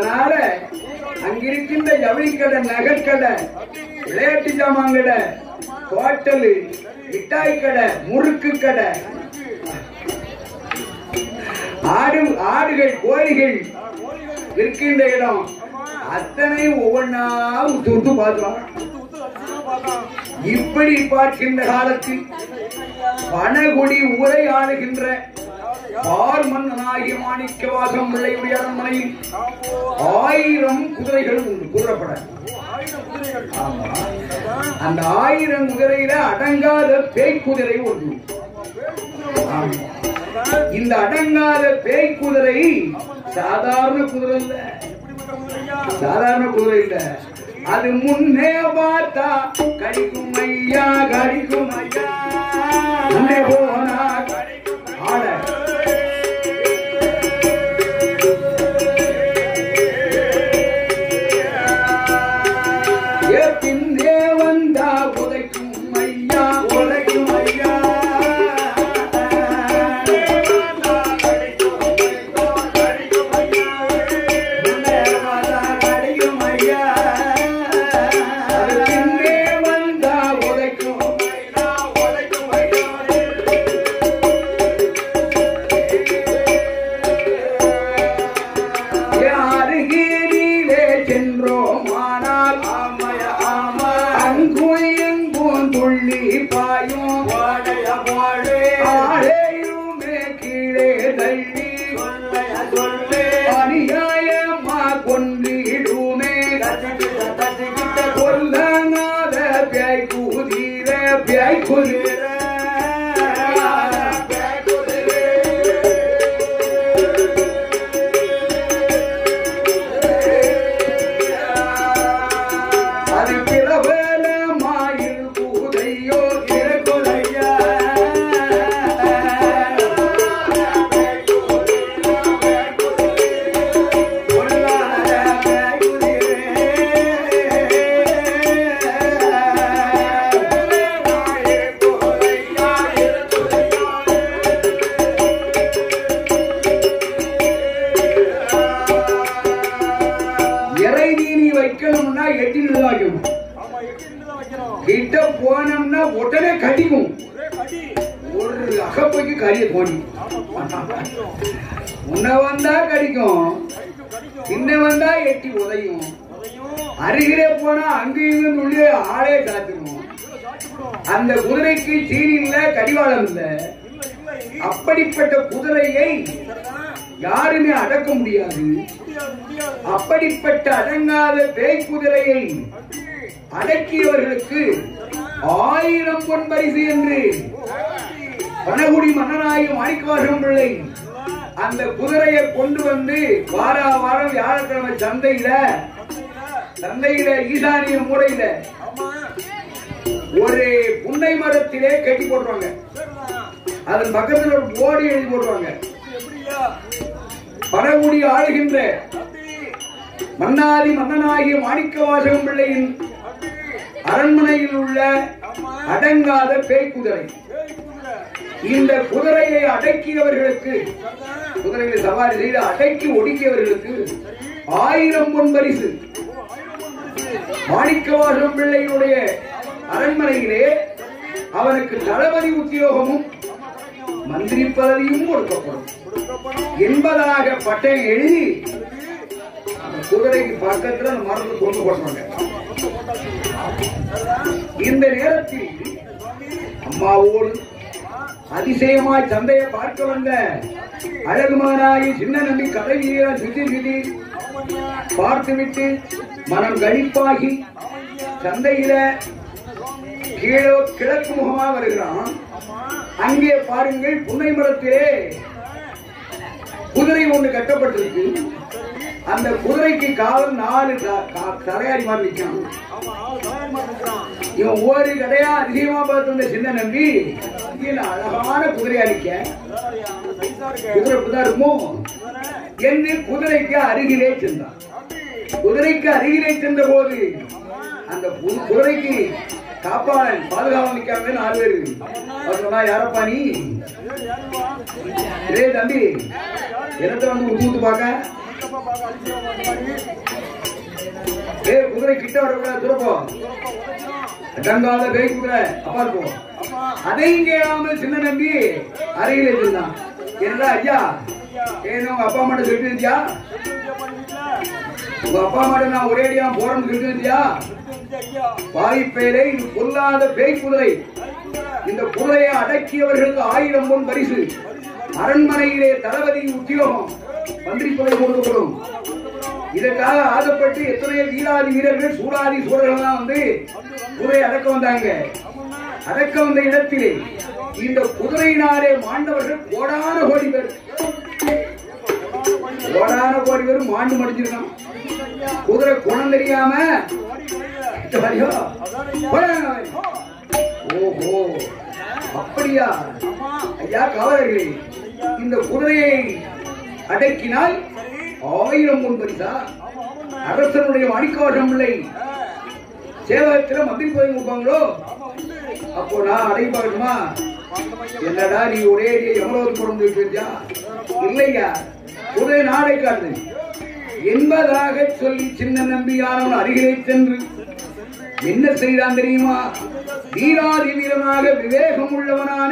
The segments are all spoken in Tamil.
அதனால அங்கிருக்கின்ற ஜவுளிக்கடை நகைக்கடை விளையாட்டு ஜாமான் கடை ஹோட்டலு மிட்டாய் கடை முறுக்கு கடை ஆடு ஆடுகள் கோழிகள் விற்கின்ற இடம் அத்தனை ஒவ்வொன்னா உத்து உத்து பார்க்கலாம் இப்படி பார்க்கின்ற காலத்தில் பணகுடி உரை ஆளுகின்ற பார் மன்னனாகிய மாணிக்க வாசம் பிள்ளையுடைய அரண்மனையில் ஆயிரம் குதிரைகள் உண்டு கூறப்பட ஆமா. அந்த ஆயிரம் குதிரையில அடங்காத பேய் குதிரை ஒன்று ஆமா. இந்த அடங்காத பேய் குதிரை சாதாரண குதிரை இல்ல சாதாரண குதிரை இல்ல அது முன்னே பார்த்தா கடிக்கும் ஐயா கடிக்கும் ஐயா முன்னே போனா ஆட ஏ பின்னே வந்தா உதைக்கும் ஐயா உதைக்கும் ஐயா முன்னே வந்தா கடிக்கும் ஐயா அது பின்னே வந்தா உதைக்கும் ஐயா உதைக்கும் ஐயா அருகிலே சென்றோம் ஆனால் ஆமைய ஆமா அங்கும் எங்கும் துள்ளி பாயும் வாழைய வாழே ஆழையுமே கீழே தள்ளி அநியாயமா கொன்றிடுமே கொல்லனாத பியாய் கூதிர பியாய் குதிர அது பிரபலமாயில் கூதையோ திறக்குலையா இறை தீனி வைக்கணும்னா எட்டி நிர்வாகிக்கும் கிட்ட போனோம்னா உடனே கடிக்கும் ஒரு அகப்பைக்கு கரிய தோணி முன்ன வந்தா கடிக்கும் பின்ன வந்தா எட்டி உதையும் அருகிலே போனா அங்கேயும் இங்கும் உள்ளே ஆளே காத்துக்கும் அந்த குதிரைக்கு சீனி இல்ல கடிவாளம் இல்ல அப்படிப்பட்ட குதிரையை யாருமே அடக்க முடியாது அப்படிப்பட்ட அடங்காத பேய் குதிரையை அடக்கியவர்களுக்கு ஆயிரம் பொன் பரிசு என்று பனகுடி மன்னனாகி மாணிக்கவாசம் பிள்ளை அந்த குதிரையை கொண்டு வந்து வார வாரம் வியாழக்கிழமை சந்தையில சந்தையில ஈசானிய மூலையில ஒரு புன்னை மரத்திலே கட்டி போட்டுருவாங்க அதன் பக்கத்துல ஒரு போடி எழுதி போட்டுருவாங்க பனகுடி ஆளுகின்ற மன்னாதி மன்னனாகிய மாணிக்கவாசகம் பிள்ளையின் அரண்மனையில் உள்ள அடங்காத பேய் குதிரை இந்த குதிரையை அடக்கியவர்களுக்கு குதிரைகளை சவாரி செய்து அடக்கி ஒடுக்கியவர்களுக்கு ஆயிரம் பொன் பரிசு மாணிக்கவாசம் பிள்ளையினுடைய அரண்மனையிலே அவனுக்கு தளபதி உத்தியோகமும் மந்திரி பதவியும் கொடுக்கப்படும் என்பதாக பட்டயம் எழுதி அந்த குதிரைக்கு பக்கத்துல அந்த மரத்தை கொண்டு போட்டாங்க இந்த நேரத்தில் அம்மாவோடு அதிசயமாய் சந்தையை பார்க்க வந்த அழகு மகனாகி சின்ன நம்பி கதை வீரா சுதி சுதி பார்த்துவிட்டு மனம் கழிப்பாகி சந்தையில கீழே கிழக்கு முகமா வருகிறான் அங்கே பாருங்கள் புன்னை மரத்திலே குதிரை ஒண்ணு கட்டப்பட்டிருக்கு அந்த குதிரைக்கு காலம் நாலு த- கா- தலையாரி மாதிரி நிற்கான் இவன் ஒரு கடையா அதிகமா பார்த்து வந்த சின்ன நம்பி இதுல அழகான குதிரை அடிக்க குதிரை புதா இருக்குமோ என்று குதிரைக்கு அருகிலே சென்றான் குதிரைக்கு அருகிலே சென்ற போது அந்த கு- குதிரைக்கு காப்பாளன் பாதுகாவல் நிக்காம நாலு பேரு அவர் சொன்னா யாரப்பா நீ இதே தம்பி இடத்துல வந்து ஊத்து ஊத்து பார்க்க ஏ குதிரை கிட்ட வரக்கூடாது துறப்போம் அடங்காத பேய் குதிரை அப்பா இருக்கும் அதையும் கேளாமல் சின்ன நம்பி அருகில் இருந்தான் என்னடா ஐயா ஏன்னு உங்க அப்பா அம்மாட்ட சொல்லிட்டு இருந்தியா உங்க அப்பா அம்மாட்ட நான் ஒரேடியா போறேன்னு சொல்லிட்டு இருந்தியா வாய்ப்பேரை இது பொல்லாத பேய் குதிரை இந்த குதிரையை அடக்கியவர்களுக்கு ஆயிரம் பொன் பரிசு அரண்மனையிலே தளபதி உத்தியோகம் மந்திரி பதவி கொடுக்கப்படும் இதற்காக ஆசைப்பட்டு எத்தனையோ வீராதி வீரர்கள் சூடாதி சூழல்கள் வந்து குதிரை அடக்க வந்தாங்க அடக்க வந்த இடத்திலே இந்த குதிரையினாலே மாண்டவர்கள் கோடான கோடி பேர் கோடான கோடி பேர் மாண்டு மடிஞ்சிருக்கான் குதிரை குணம் தெரியாம இந்த மாதிரியோ? போடாங்க அவன். ஓஹோ அப்படியா ஐயா கவலைகளே இந்த குதிரையை அடக்கினால் ஆயிரம் பொன் பரிசா அரசனுடைய மணிக்கோஷம் பிள்ளை சேவகத்துல மந்திரி பதவி கொடுப்பாங்களோ அப்போ நான் அடை பார்க்கணுமா என்னடா நீ ஒரே எவ்வளவு பிறந்து இருக்கியா இல்லையா ஒரே நாடை காட்டு என்பதாக சொல்லி சின்ன நம்பியானவன் அருகிலே சென்று என்ன செய்தான் தெரியுமா வீராதி வீரனாக விவேகம் உள்ளவனான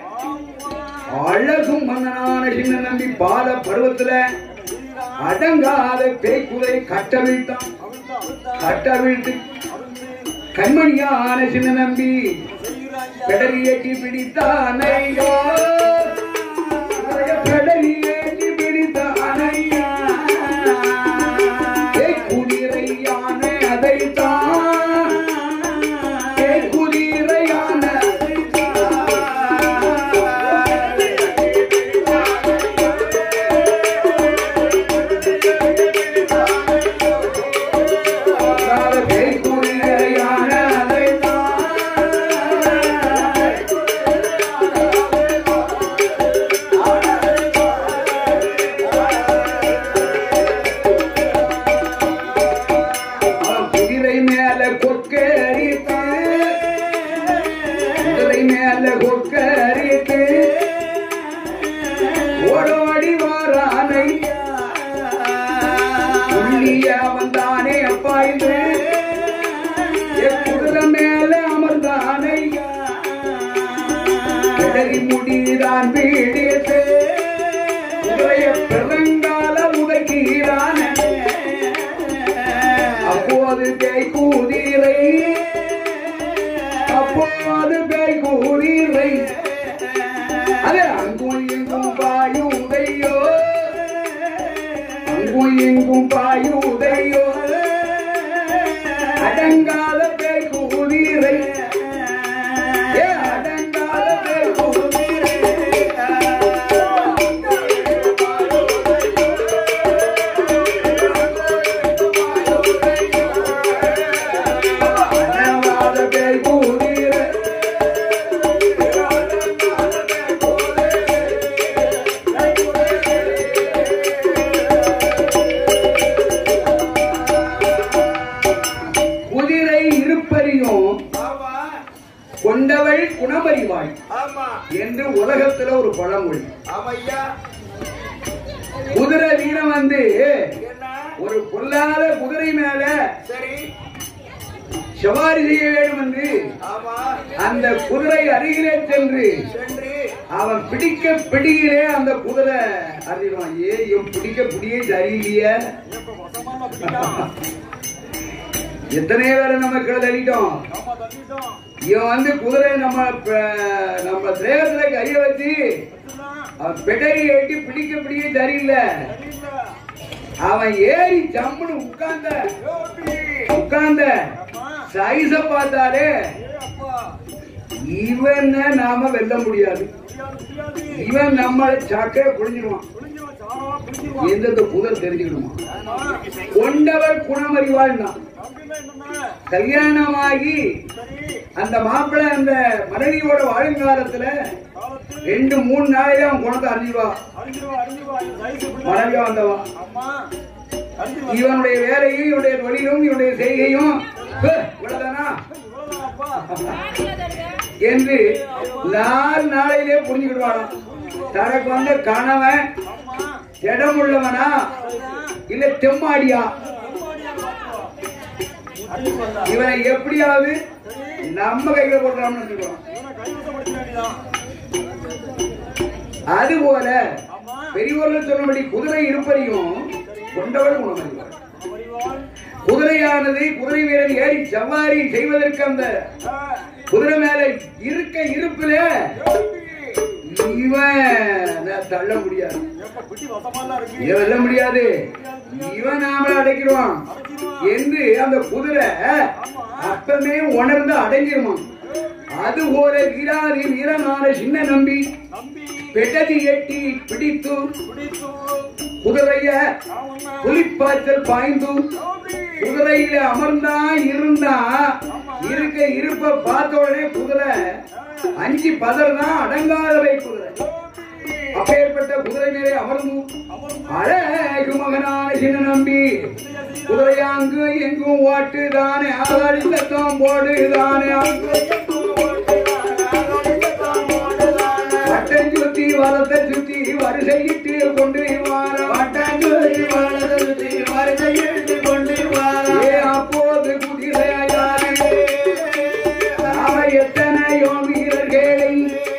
அழகும் மன்னனான சின்ன நம்பி பால பருவத்துல அடங்காத பேய்க்குதை கட்டவிழ்த்தான் கட்டவிழ்த்து கண்மணியான சின்ன நம்பி பெடலியேற்றி பிடித்தானையோ பெடலியேற்றி பிடித்தானையா குதிரையான அதைத்தான் குதிரையான குதிரையான அதைத்தான் அவன் குதிரை மேல கொக்கரித்து குதிரை மேல கொக்கரித்து ஓடோடி வாரானை உள்ளிய வந்தானே அப்பா என்று என் குதிரை மேல அமர்ந்தானை கிடறி முடிதான் பீடித்து குதிரைய பெருங்கால உதைக்கிறான அப்போது பேய் கூதிரை அப்போது பேய் கூதிரை அது அங்கும் இங்கும் பாயுதையோ அங்கும் இங்கும் பாயுதையோ அடங்காத பேய் கூதிரை ஏ அடங்காத பேய் கூதிரை அடங்காத பேய் கூதிரை குதிரை இருப்பறியும் ஆமா கொண்டவள் குணமறிவாள் ஆமா என்று உலகத்துல ஒரு பழமொழி ஆமையா குதிரை வீரம் வந்து என்ன ஒரு பொல்லாத குதிரை மேல சரி சவாரி செய்ய வேண்டும் என்று ஆமா அந்த குதிரை அருகிலே சென்று சென்று அவன் பிடிக்க பிடியிலே அந்த குதிரை அறிவான் ஏ இவன் பிடிக்க பிடியே சரியில்லையே இப்ப மொத்தமா பிடிக்கலாம் எத்தனை பேரை நம்ம கீழே தள்ளிட்டோம் ஆமா தள்ளிட்டோம் இவன் வந்து குதிரை நம்ம ப- நம்ம தேகத்துல கைய வச்சு வச்சுதான் அவன் பெடரி ஏட்டி பிடிக்க பிடிக்க சரியில்லை சரியில்ல அவன் ஏறி ஜம்முன்னு உட்கார்ந்த யோபி உட்கார்ந்த அம்மா சைஸ பார்த்தாலே ஏ அப்பா இவனை நாம வெல்ல முடியாது முடியாது முடியாது இவன் நம்மளை சக்கரை புரிஞ்சிடுவான் புரிஞ்சுவான் சாரமா புரிஞ்சுவான் எந்தெந்த புதர் தெரிஞ்சுக்கணுமா ஆமா கொண்டவர் குணமறிவாள் தான் அப்படின்னா என்னன்னா கல்யாணமாகி சரி அந்த மாப்பிள்ளை அந்த மனைவியோட வாழுங்காலத்துல காலத்தில் ரெண்டு மூணு நாளையில அவன் குணத்தை அறிஞ்சிடுவா அறிஞ்சிருவா அறிஞ்சிருவா இந்த சைஸ் மனைவியா வந்தவா அம்மா அறிஞ்சிருவா இவனுடைய வேலையும் இவனுடைய தொழிலும் இவனுடைய செய்கையும் ஹே, இவ்வளவுதானா இவ்வளவுதான் அப்பா என்று நாலு நாளையிலே புரிஞ்சுக்கிடுவானாம் தனக்கு வந்த கணவன் அம்மா இடம் உள்ளவனா இல்ல தெம்மாடியா அறிஞ்சு வந்தா இவனை எப்படியாவது நம்ம கையில போடுறான்னு வச்சுக்கிறோம் இவனை கைவசப்படுத்த வேண்டியதான் அது போல ஆமா பெரியவர்கள் சொன்னபடி குதிரை இருப்பதையும் கொண்டவள் உணவறிவாள் அறிவாள் குதிரையானது குதிரை வீரன் ஏறி சவாரி செய்வதற்கு அந்த குதிரை மேல இருக்க இருப்புல இவன் தள்ள முடியாது எப்ப பிடி வசமா இருக்கு இவன் வெல்ல முடியாது இவன் நாமள அடைக்கிறோம் என்று அந்த குதிரை அப்பமே உணர்ந்து அடங்கிருமான் அது போல வீராதி வீரனான சின்ன நம்பி நம்பி பெட்டதி எட்டி பிடித்து பிடித்து குதிரைய அவன புலிப்பாய்ச்சல் பாய்ந்து நம்பி குதிரையில அமர்ந்தா இருந்தா இருக்க இருப்ப பார்த்த உடனே குதிரை அஞ்சு பதறனா அடங்காதவை குதிரை அப்பேற்பட்ட குதிரை மேலே அமர்ந்து அழகு மகனான சின்ன நம்பி குதிரை அங்கு எங்கும் ஓட்டு தானே ஆதரித்தம் போடு தானே வட்டம் சுத்தி வளத்தை சுத்தி வரிசையிட்டு கொண்டு வார வட்டம் சுத்தி வளத்தை சுத்தி வரிசையிட்டு கொண்டு வார ஏ அப்போது குதிரையாரே நாம எத்தனையோ வீரர்களை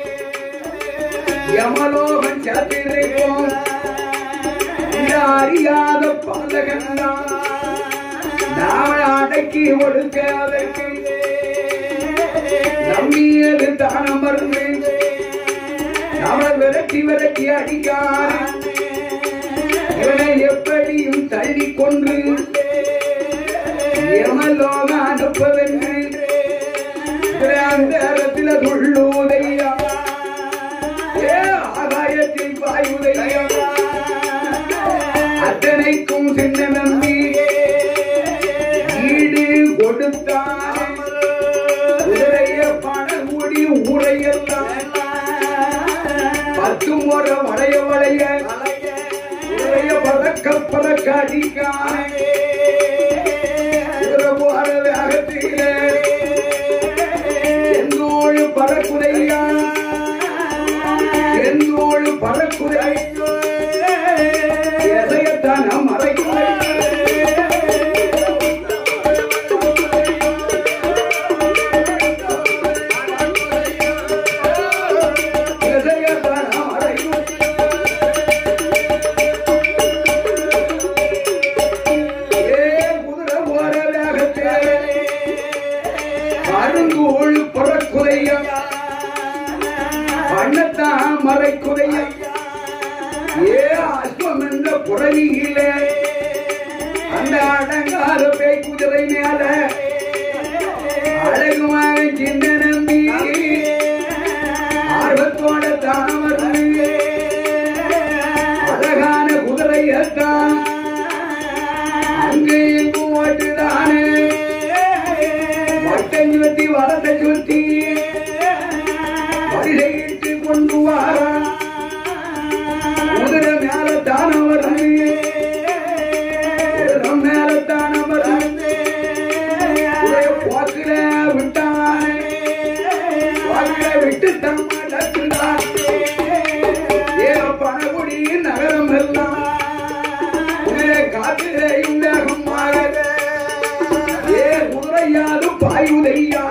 யமலோகன் சத்திருப்போம் இந்த அறியாத பாதகன் நாம அடக்கி ஒடுக்க அதற்கு நம்பியது தான் அமர்ந்து நாம விரட்டி விரட்டி அடிக்கார் இவனை எப்படியும் தள்ளி கொண்டு யமலோக அனுப்பவென்று அந்த இடத்துல துள்ளுதையா ஏ ஆகாயத்தில் பாயுதையா அத்தனைக்கும் சின்ன நம்பி ஈடு கொடுத்தான் குதிரைய பணமுடி ஊரையெல்லாம் பத்து முறை வளைய வளைய குதிரைய பறக்க பறக்க அடிக்கான் குதிரை போற வேகத்திலே என்னோடு பறக்குதையா என்னோடு பறக்குதை எதையத்தான் மறைக்குதை எதையத்தான் மறைக்குதை ஏ குதிரை போற வேகத்திலே அருங்கோள் புறக்குறையா பண்ணத்தான் மறைக்குறையா ஏ அஸ்வம் என்ற புறவியிலே அந்த அடங்காத பேய் குதிரை மேல அழகுமாக சின்ன நம்பி ஆர்வத்தோட தாமர் அழகான குதிரையத்தான் அங்கே எங்கும் ஓட்டுதானே வட்டம் சுத்தி வரத்தை சுத்தி வரிசையிட்டு கொண்டு வாரா குதிரை மேல தானம் வருது குதிரை மேல தானம் வருது குதிரைய போக்கில விட்டான் போக்கில விட்டு தம்மாட்டுதான் ஏ பணகுடி நகரம் எல்லாம் குதிரை காத்திரையும் வேகமாக ஏ குதிரையாது பாயுதையா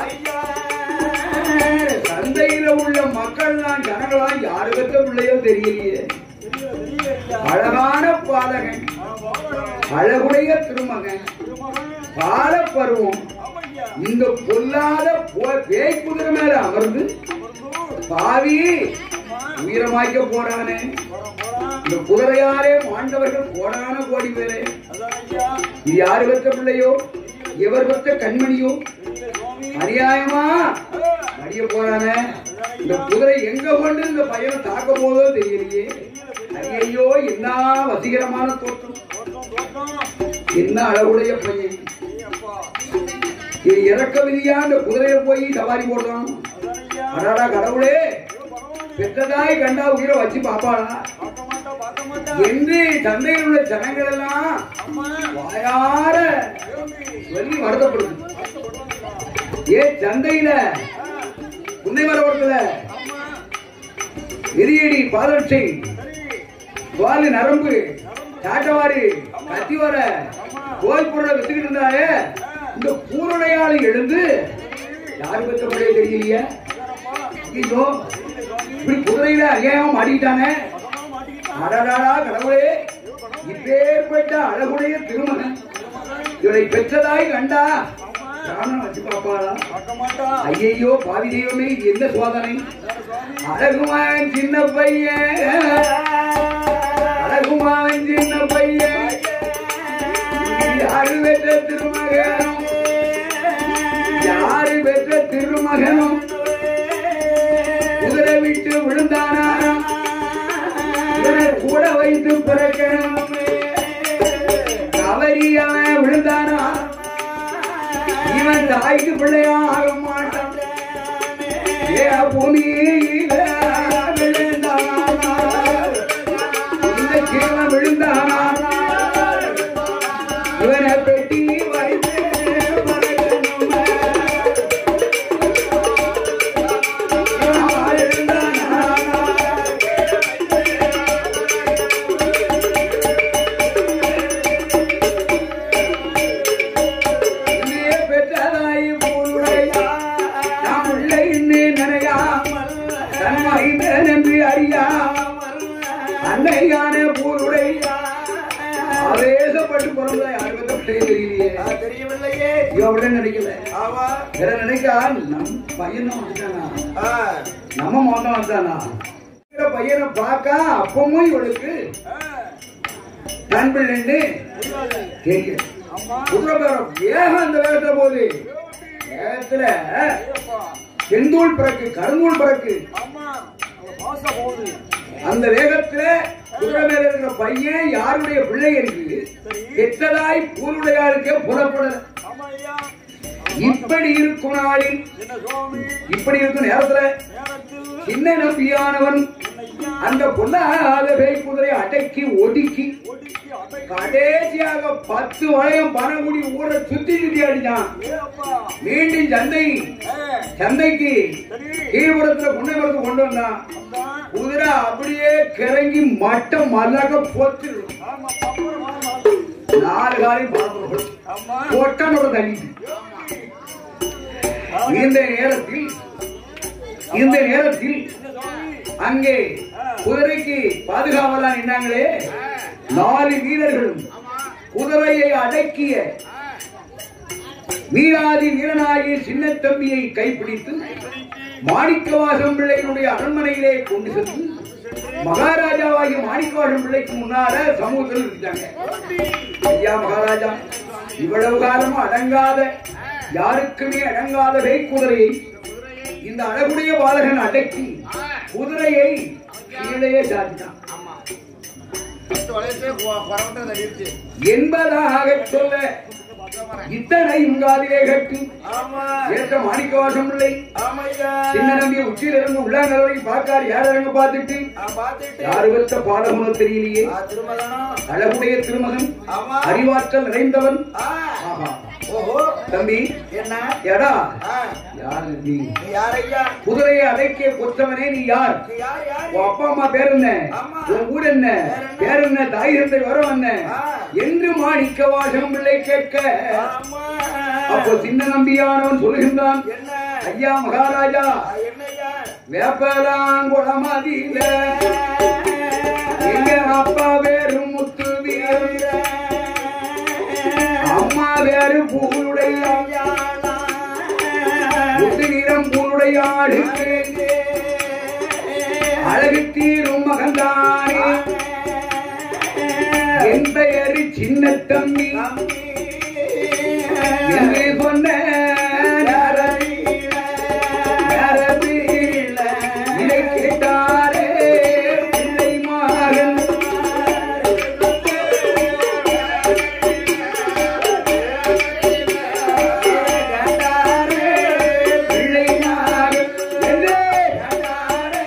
சந்தையில உள்ள மக்கள்லாம் ஜனங்களாம் யாரு பெற்ற பிள்ளையோ தெரியலையே அழகான பாலகன் அழகுடைய திருமகன் பால பருவம் இந்த பொல்லாத போ- பேய் குதிரை மேல அமர்ந்து பாவி உயிரமாய்க்க போறானே இந்த குதிரையாரே மாண்டவர்கள் கோடான கோடி பேரே இது யாரு பெற்ற பிள்ளையோ இவர் பெற்ற கண்மணியோ அநியாயமா அடிய போறானே இந்த குதிரை எங்க கொண்டு இந்த பையனை தாக்க போதோ தெரியலையே ஐயோ என்ன வசீகரமான தோற்றம் என்ன அழகுடைய பையன் இது இறக்க விதியா இந்த குதிரையை போய் சவாரி போடுறான் அடாடா கடவுளே பெற்றதாய் கண்டா உயிரை வச்சு பாப்பாளா என்று சந்தையில் உள்ள ஜனங்கள் எல்லாம் வாயார சொல்லி வருத்தப்படுது ஏ சந்தையில குந்தை மரவரத்துல விதியடி பாதரட்சை வாலு நரம்பு சாட்டவாறு கத்தி வர கோயில் பொருளை வித்துக்கிட்டு இருந்தாலே இந்த பூரணையாளை எழுந்து யாரு பெற்ற பிள்ளைய தெரியலையே ஐயோ இப்படி குதிரையில அநியாயம் மாட்டிக்கிட்டானே அடடாடா கடவுளே இப்பேற்பட்ட அழகுடைய திருமகன் இவரை பெற்றதாய் கண்டா பிராணம் வச்சு பாப்பாளா பார்க்க மாட்டா ஐயையோ பாவி தெய்வமே இது என்ன சோதனை அழகுமான் சின்ன பையன் அழகுமான் சின்ன பையன் யாரு பெற்ற திருமகனும் யாரு பெற்ற திருமகனும் குதிரை விட்டு விழுந்தானாம் இவனை கூட வைத்து பிறக்கணும் தவறியவன் விழுந்தானா இவன் தாய்க்கு பிள்ளையாக மாட்டான் ஏ பூமியில விழுந்தானா இந்த கீழே விழுந்தானா இவனை பெட்டி வைத்து பறக்கணும். இவன் விழுந்தானா நீ பெற்றதாய் பூருடையா, நாம் பிள்ளை இன்னே நினையா, தன்மை நன்றி அறியா, அன்னையான பூருடையா, ஆவேசப்பட்டு பிறந்த யார் பெற்ற பிள்ளை தெரியலையே. தெரியவில்லையே ஐயோ, அப்படியே நினைக்கல. ஆவா வேற நினைக்கா, நம் பையனும் வந்துட்டானா? ஆ, நம்ம மகன் வந்தானா? இருக்கிற பையனை பார்க்க அப்பமும் இவளுக்கு ஆ, தன் பிள்ளைன்னு புரியாது. தெரியும் அம்மா குதிரை பேரம் வேகம் அந்த வேகத்துல போகுது வேகத்துல ஐயப்பா செந்தூள் பிறக்கு கருங்கூழ் பிறக்கு அம்மா அவ பாசம் போகுது அந்த வேகத்துல குதிரை மேல இருக்கிற பையன் யாருடைய பிள்ளை என்று கெட்டதாய் பூருடையாளுக்கே புறப்படல ஆமா ஐயா இப்படி இருக்கும் நாளில் என்ன சுவாமி இப்படி இருக்கும் நேரத்துல நேரத்தில் சின்ன நம்பியானவன் ஐயா அந்த பொல்லாத பேய் குதிரையை அடக்கி ஒடுக்கி ஒடுக்கி அடை கடைசியாக பத்து வளையம் பணமுடி ஊரை சுத்தி சுத்தி அடிச்சான் ஏப்பா மீண்டும் சந்தை ஏ சந்தைக்கு சரி கீழ்புறத்துல புன்னைபுரத்து கொண்டு வந்தான் அம்மா குதிரை அப்படியே கிறங்கி மட்டம் மல்லாக போத்திடும் ஆமா பப்பரம் ஆமா நாலு காலி பரப்புறது அம்மா ஒட்டனோட தண்ணி இந்த நேரத்தில் இந்த நேரத்தில் என்ன சுவாமி அங்கே குதிரைக்கு பாதுகாவலா நின்னாங்களே நாலு வீரர்களும் குதிரையை அடக்கிய வீராதி வீரனாகிய சின்ன தம்பியை கைப்பிடித்து மாணிக்கவாசம் பிள்ளையினுடைய அரண்மனையிலே கொண்டு சென்று மகாராஜாவாகிய மாணிக்கவாசம் பிள்ளைக்கு முன்னால சமூகத்தில் இருக்காங்க ஐயா மகாராஜா இவ்வளவு காலம் அடங்காத யாருக்குமே அடங்காத வேய்க்குதிரையை இந்த அழகுடைய பாலகன் அடக்கி குதிரையை கீழே சாத்தினான் என்பதாக சொல்ல இத்தனையும் காதிலே கட்டி ஆமா ஏற்ற மாணிக்கவாசம் பிள்ளை ஆமையா சின்ன நம்பிய உச்சியில இருந்து உள்ளாங்க வரைக்கும் பார்க்காரு யார் இறங்க பார்த்துட்டு நான் பார்த்துட்டு யாரு பெற்ற பாலகுணம் தெரியலையே ஆ, திருமகனும் அழகுடைய திருமகன் ஆமா அறிவாற்றல் நிறைந்தவன் ஆ, ஆஹா ஓஹோ தம்பி என்ன எடா ஆ, யார் நீ நீ யாரையா குதிரையை அடைக்க கொத்தவனே நீ யார் நீ யார் யார் உன் அப்பா அம்மா பேர் என்ன அம்மா. உன் ஊர் என்ன பேர் என்ன தாய் தந்தை வரம் என்ன ஆ. என்று மாணிக்க வாசகம் பிள்ளை கேட்க ஆமா அப்போ சின்ன நம்பியானவன் சொல்கின்றான் என்ன ஐயா மகாராஜா ஆ, என்னய்யா வேப்பலாங்குளமதியில எங்க அப்பா பேரு முத்து அம்மா பேரு பூருடைய முத்து வீரம் பூருடைய ஆடுக்கு அழகு தீரும் மகந்தானே என் பெயரு சின்ன தம்பி என்று சொன்ன நரவீர, நரவீர, இதை கேட்டாரே பிள்ளை மகன். கேட்டாரே பிள்ளை மகன். என்று கேட்டாரே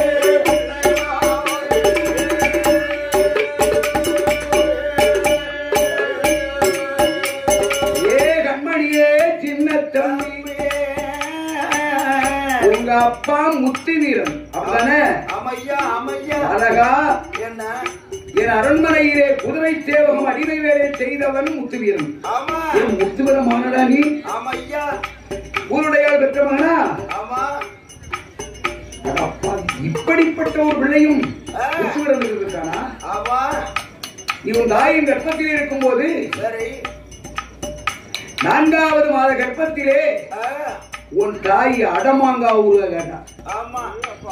ஏ கண்மணியே சின்ன தம்பி உங்க அப்பா முத்து வீரன் அப்படிதானே அமையா அமையா அழகா என்ன என் அரண்மனையிலே குதிரை சேவகம் அடிமை வேலை செய்தவன் முத்துவீரன் ஆமா ஏன் முத்துவீரன் மகனடா நீ ஆமா ஐயா ஊருடையால் பெற்ற மகனா ஆமா அட அப்பா, இப்படிப்பட்ட ஒரு பிள்ளையும் ஆ. முத்துவீரன் இருக்கானா ஆமா நீ உன் தாயின் கர்ப்பத்தில் இருக்கும்போது சரி நான்காவது மாத கர்ப்பத்திலே ஆ, உன் தாய் அடமாங்கா ஊருக கேட்டான் ஆமா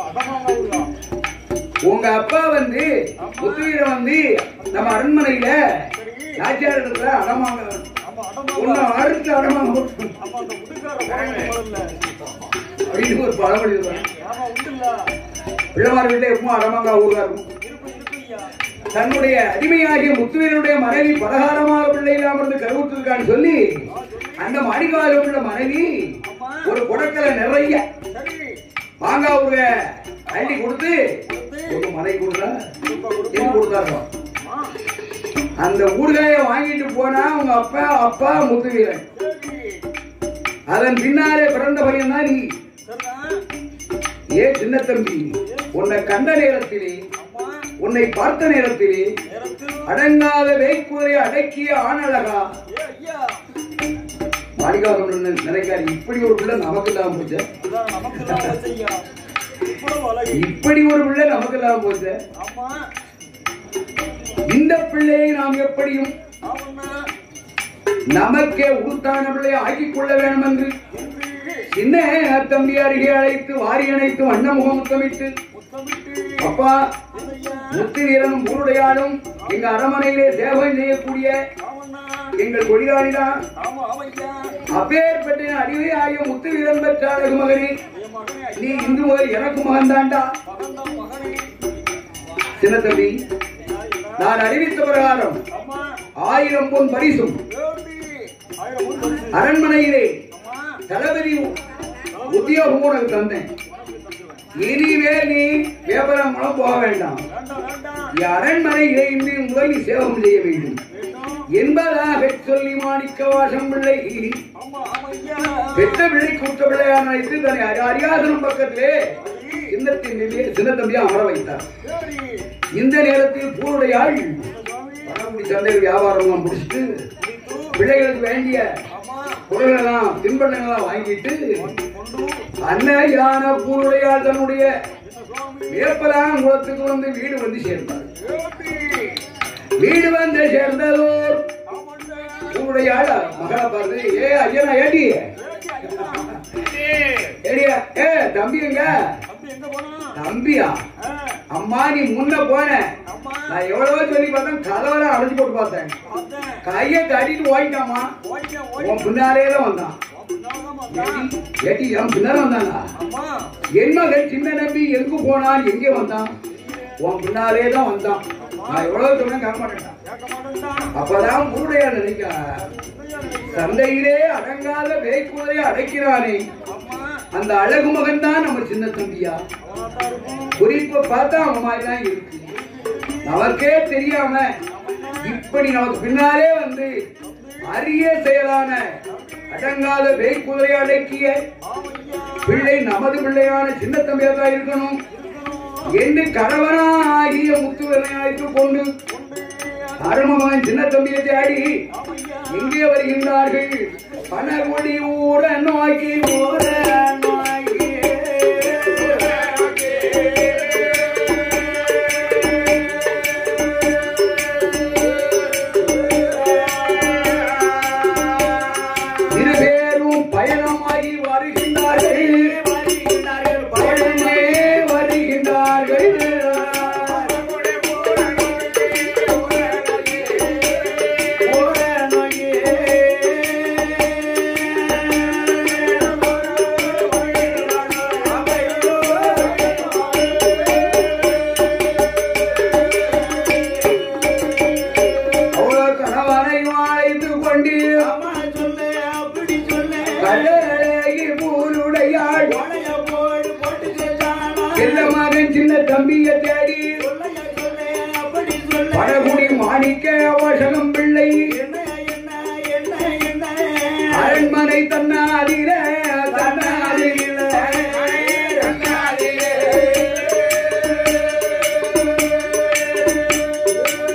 உங்க அப்பா வந்து முத்துவீரன் வந்து நம்ம அரண்மனையில நாச்சியார் இடத்துல அடமாங்க உன்னை அறுத்து அடமாங்க போட்டு அப்படின்னு ஒரு பழமொழி சொல்றாங்க. பிள்ளைமார் வீட்டுல எப்பவும் அடமாங்கா ஊருகா இருக்கும் தன்னுடைய அடிமையாகிய முத்துவீரனுடைய மனைவி பலகாரமாக பிள்ளையில் அமர்ந்து கருவுற்றிருக்கான்னு சொல்லி அந்த மணிகால உள்ள மனைவி ஒரு குடக்கலை நிறைய மாங்காய் ஊருக அள்ளி கொடுத்து ஒரு மனை கொடுத்தா எது கொடுத்தாங்க அந்த ஊறுகாயை வாங்கிட்டு போனா உங்க அப்பா அப்பா முத்துவீரன் அதன் பின்னாலே பிறந்த பையன் தான் நீ ஏ சின்ன தம்பி உன்னை கண்ட நேரத்திலே உன்னை பார்த்த நேரத்திலே அடங்காத வேய்க்குதிரை அடக்கிய ஆணழகா மாளிகாவரம் நினைக்காரு இப்படி ஒரு பிள்ளை நமக்கு இல்லாம போச்சு இப்படி ஒரு பிள்ளை நமக்கு இல்லாம போச்சு இந்த பிள்ளையை நாம் எப்படியும் நமக்கே உருத்தான பிள்ளையை ஆக்கிக் கொள்ள வேண்டும் என்று சின்ன தம்பி அருகே அழைத்து வாரி அணைத்து வண்ண முகமுத்தமிட்டு அப்பா முத்து வீரனும் ஊருடையாலும் எங்க அரமனையிலே சேவகம் செய்யக்கூடிய எங்கள் கொடிதானிதான் அப்பேற்பட்ட அறிவை ஆகிய முத்து வீரன் பெற்ற அழகு மகனே நீ இன்று முதல் எனக்கு மகன் தாண்டா சின்ன தம்பி நான் அறிவித்த பிரகாரம் ஆயிரம் பொன் பரிசும் அரண்மனையிலே தளபதி உத்தியோகம் உனக்கு தந்தேன் இனிமே நீ வியாபாரம் மூலம் போக வேண்டாம் நீ அரண்மனையிலே இன்று முதல் நீ சேவகம் செய்ய வேண்டும் என்பதாக சொல்லி மாணிக்க வாசம் பிள்ளை பெற்ற பிள்ளை கூட்ட பிள்ளையான வைத்து தன்னை அறி- அரியாசனம் பக்கத்திலே சின்னத்தின் மேலே சின்ன தம்பியா அமர வைத்தார் இந்த நேரத்தில் பூருடையாள் பணமுடி சந்தையில் வியாபாரம் முடிச்சுட்டு பிள்ளைகளுக்கு வேண்டிய பொருளெல்லாம் தின்பண்டங்கள்லாம் வாங்கிட்டு அன்னையான பூருடையாள் தன்னுடைய வேப்பலாம் குளத்துக்கு வந்து வீடு வந்து சேர்ந்தார் வீடு வந்து சேர்ந்ததோர் பூருடையாள் மகளை பார்த்து ஏ ஐயனா ஏடி ஏடியா ஏ தம்பி எங்க தம்பியா அம்மா நீ முன்ன போன நான் எவ்வளவோ சொல்லி பார்த்தேன் கதவெல்லாம் அடைச்சு போட்டு பார்த்தேன் கையை கட்டிட்டு ஓடிட்டாமா உன் பின்னாலே தான் வந்தான் ஏடி, ஏடி என் பின்னால வந்தானா என் மகன் சின்ன நம்பி எங்க போனான் எங்கே வந்தான் உன் பின்னாலே தான் வந்தான் நான் எவ்வளவு சொன்னேன் கேட்க மாட்டேன் அப்பதான் ஊருடைய நினைக்க சந்தையிலே அடங்காத வேய்க்குவதை அடைக்கிறானே அந்த அழகு மகன் தான் நம்ம சின்ன தம்பியா குறிப்பை பார்த்தா அவன் மாதிரி தான் இருக்கு நமக்கே தெரியாம இப்படி நமக்கு பின்னாலே வந்து அரிய செயலான அடங்காத வேய்க்குதிரை அடக்கிய பிள்ளை நமது பிள்ளையான சின்ன தம்பியா தான் இருக்கணும் என்று கணவனாகிய முத்துவனை அழைத்துக் கொண்டு அருமகன் சின்ன தம்பியை தேடி எங்கே வருகின்றார்கள் பணகுடி ஊர நோக்கி ஊர நோக்கி இருபேரும் பயணமாகி வருகின்றார்கள் பயணமே வருகின்றார்கள் அவ்வளவு கணவனை அழைத்து கொண்டு கடலையை பூருடையாள் செல்ல மகன் சின்ன தம்பியை தேடி பழகுடி மாணிக்க அவசகம் பிள்ளை அரண்மனை தன்னாதிர தன்னாதிர தன்னாதிர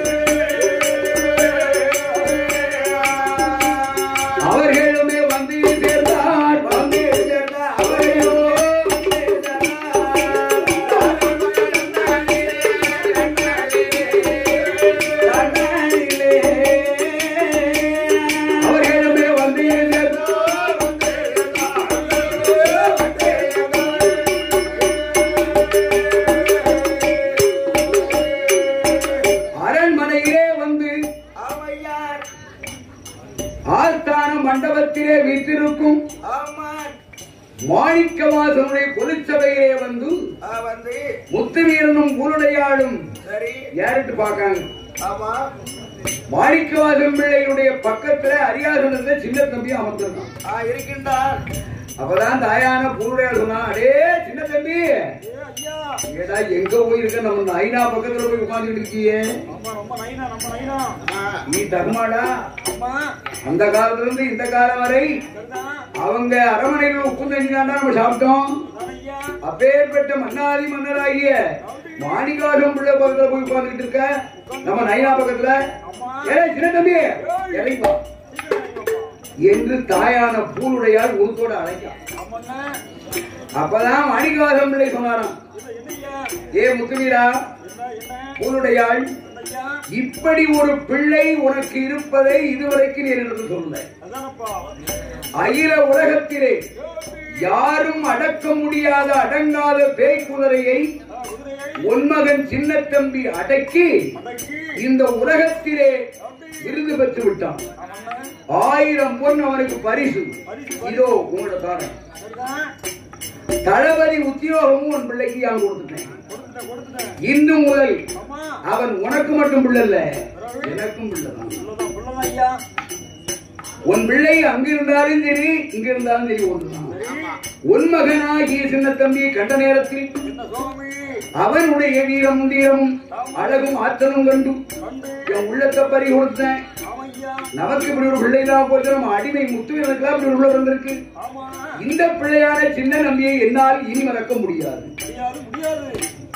மாணிக்கவாசனுடைய பொதுச்சபையிலே வந்து ஆ, வந்து முத்துவீரனும் ஊருடையாளும் சரி ஏறிட்டு பார்க்காங்க ஆமா மாணிக்கவாசன் பிள்ளையுடைய பக்கத்துல அரியாசனத்துல சின்ன தம்பி அமர்ந்திருக்கான் ஆ இருக்கின்றார் அப்பதான் தாயான பூருடையாள் சொன்னா அடே சின்ன தம்பி ஏ ஐயா ஏடா எங்க போயிருக்க நம்ம ஐநா பக்கத்துல போய் உட்கார்ந்துட்டு இருக்கியே ரொம்ப ரொம்ப நைனா ரொம்ப நைனா நீ தர்மாடா அம்மா அந்த காலத்துல இருந்து இந்த காலம் வரை சரிதான் அவங்க அரமனையில் உட்கார்ந்து நம்ம சாப்பிட்டோம் அதான் ஐயா அப்பேற்பட்ட மன்னாதி மன்னராகிய மாணிகாசம் பிள்ளை பக்கத்துல போய் உட்கார்ந்துட்டு இருக்க நம்ம நைனா பக்கத்துல அம்மா ஏ சின்ன தம்பி இறங்கி வா. சீக்கிரம் இறங்கி வாப்பா. என்று தாயான பூனுடையால் உருத்தோட அழைக்கான் ஆமாண்ணா அப்பதான் மாணிகவாசம் பிள்ளை சொன்னாராம் இல்ல என்னய்யா ஏ முத்துவீரா என்ன என்ன பூனுடையாள் என்னய்யா இப்படி ஒரு பிள்ளை உனக்கு இருப்பதை இதுவரைக்கும் நீ எனக்கு சொல்ல அதானப்பா அகில உலகத்திலே யாரும் அடக்க முடியாத அடங்காத பேய் குதிரையை ஆ, குதிரையை உன்மகன் சின்ன தம்பி அடக்கி அடக்கி இந்த உலகத்திலே விருது பெற்று விட்டான் ஆமாண்ணா ஆயிரம் பொன் அவனுக்கு பரிசு பரிசு இதோ உங்களோட தாரம் சரிதான் தளபதி உத்தியோகமும் உன் பிள்ளைக்கு யான் கொடுத்துட்டேன் கொடுத்துட்டேன் கொடுத்துட்டேன் இன்று முதல் ஆமா அவன் உனக்கு மட்டும் பிள்ளை எனக்கும் பிள்ளைதான் உள்ளதான் உள்ளதான் ஐயா உன் பிள்ளை அங்க இருந்தாலும் சரி இங்க இருந்தாலும் சரி ஒன்றுதான் சரி உன் மகனாகிய சின்ன தம்பியை கண்ட நேரத்தில் என்ன சுவாமி அவனுடைய வீரமும் தீரமும் அழகும் ஆற்றலும் கண்டு கண்டு என் உள்ளத்தை பறி கொடுத்தேன் ஆமையா நமக்கு இப்படி ஒரு பிள்ளைதான் போச்சு நம்ம அடிமை முத்துவீரனுக்கெல்லாம் இப்படி ஒரு உள்ள வந்திருக்கு ஆமா இந்த பிள்ளையான சின்ன நம்பியை என்னால் இனி மறக்க முடியாது முடியாது முடியாது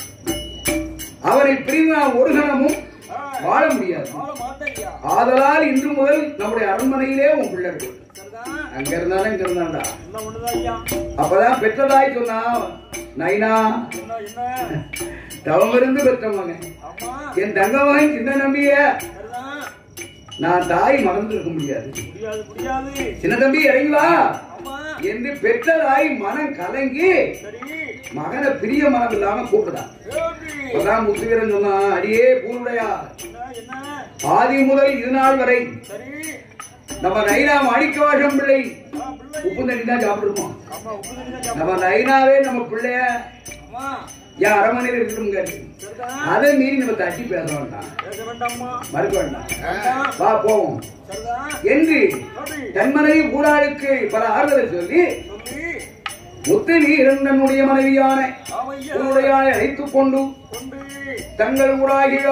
அவனை பிரிந்து நான் ஒரு கணமும் ஆ, வாழ முடியாது வாழ மாட்டேன் ஐயா ஆதலால் இன்று முதல் நம்முடைய அரண்மனையிலே உன் பிள்ளை இருக்கு. சரிதான் அங்க இருந்தாலும் இங்க இருந்தாண்டா எல்லாம் ஒண்ணுதான் ஐயா அப்பதான் பெற்றதாய் சொன்னா நைனா என்ன என்ன தவம் இருந்து பெற்ற மகன் ஆமா என் தங்க மகன் சின்ன நம்பிய சரிதான் நான் தாய் மறந்து இருக்க முடியாது முடியாது முடியாது சின்ன தம்பி இறங்கி வா ஆமா என்று பெற்றதாய் மனம் கலங்கி சரி மகனை பிரிய மனம் இல்லாம கூப்பிடுதா ஏபி. அப்பதான் முத்துவீரன் சொன்னா அடியே பூருடையா என்ன என்ன ஆதி முதல் இது நாள் வரை சரி நம்ம நைனா மாணிக்கவாசம் பிள்ளை ஆ, பிள்ளை உப்பு தண்ணி தான் சாப்பிட்டுருக்கோம் ஆமா உப்பு தண்ணி தான் நம்ம நைனாவே நம்ம பிள்ளைய ஆமா என் அரமனையில் இருக்கட்டும் கேட்டு சரிதான் அதை மீறி நம்ம தட்டி பேச வேண்டாம் பேச வேண்டாமா மறுக்க வேண்டாம் சரிதான் வா போவோம் சரிதான் என்று சரி தன் மனைவி பூராளுக்கு பல ஆறுதலை சொல்லி சொல்லி முத்து வீரன் தன்னுடைய மனைவியான ஆமையா உன்னுடையாளை அழைத்துக் கொண்டு கொண்டு தங்கள் ஊராகி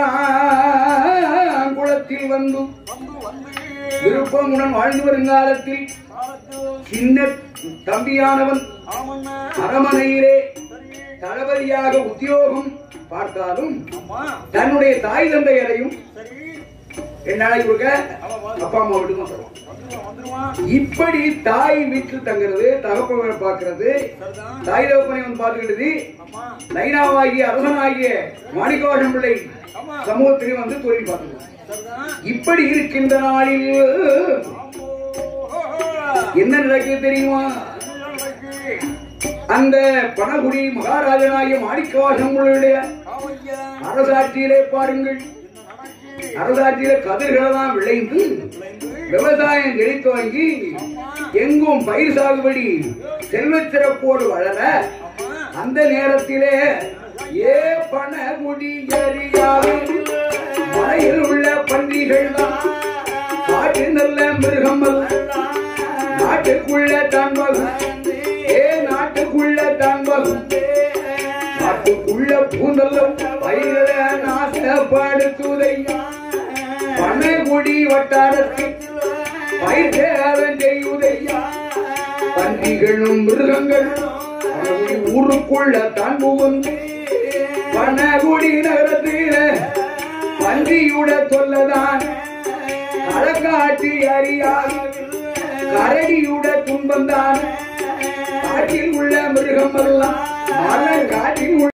குளத்தில் வந்து வந்து வந்து விருப்பமுடன் வாழ்ந்து வருங்காலத்தில் காலத்தில் சின்ன தம்பியானவன் ஆமண்ணா அரமனையிலே சரி தளபதியாக உத்தியோகம் பார்த்தாலும் ஆமா தன்னுடைய தாய் தந்தையரையும் சரி என்னால இவங்க ஆமா வா. அப்பா அம்மா வீட்டுக்கு வந்துடுவான் வந்துருவான் வந்துருவான் இப்படி தாய் வீட்டில் தங்குறது தகப்பனை பார்க்கிறது சரிதான் தாய் தகப்பனை வந்து பார்த்துக்கிட்டது ஆமா நைனாவாகிய அரசனாகிய மாணிக்கவாசன் பிள்ளை ஆமா சமூகத்திலையும் வந்து தொழில் பார்த்துக்கலாம் சரிதான் இப்படி இருக்கின்ற நாளில் ஆம்போ என்ன நடக்குது தெரியுமா என்ன நடக்கு அந்த பணகுடி மகாராஜனாகிய மாணிக்கவாசங்களுடைய ஆமையா அரசாட்சியிலே பாருங்கள் என்ன நடக்கு அரசாட்சியில கதிர்களெல்லாம் விளைந்து விளைந்து விவசாயம் செழித்து வாங்கி ஆமா எங்கும் பயிர் சாகுபடி செல்வச் சிறப்போடு வளர ஆமா அந்த நேரத்திலே ஏ பணகுடி எரியாவில் மலையில் உள்ள பன்றிகள் காட்டு நல்ல மிருகம் அல்ல நாட்டுக்குள்ள தான் வகும் ஏ நாட்டுக்குள்ள தான் வகும் நாட்டுக்குள்ள பூந்தல்லும் பயிரை நாசப்படுத்துதையா பனைகுடி வட்டாரத்தில் பயிர் சேதம் செய்யுதையா பன்றிகளும் மிருகங்களும் பனகுடி ஊருக்குள்ள தான் புகுந்து பனகுடி நகரத்தில பன்றியுட சொல்லதான் களக்காட்டி அறியாது கரடியுட துன்பந்தான் காட்டில் உள்ள மிருகம் எல்லாம் மலை காட்டில் உள்ள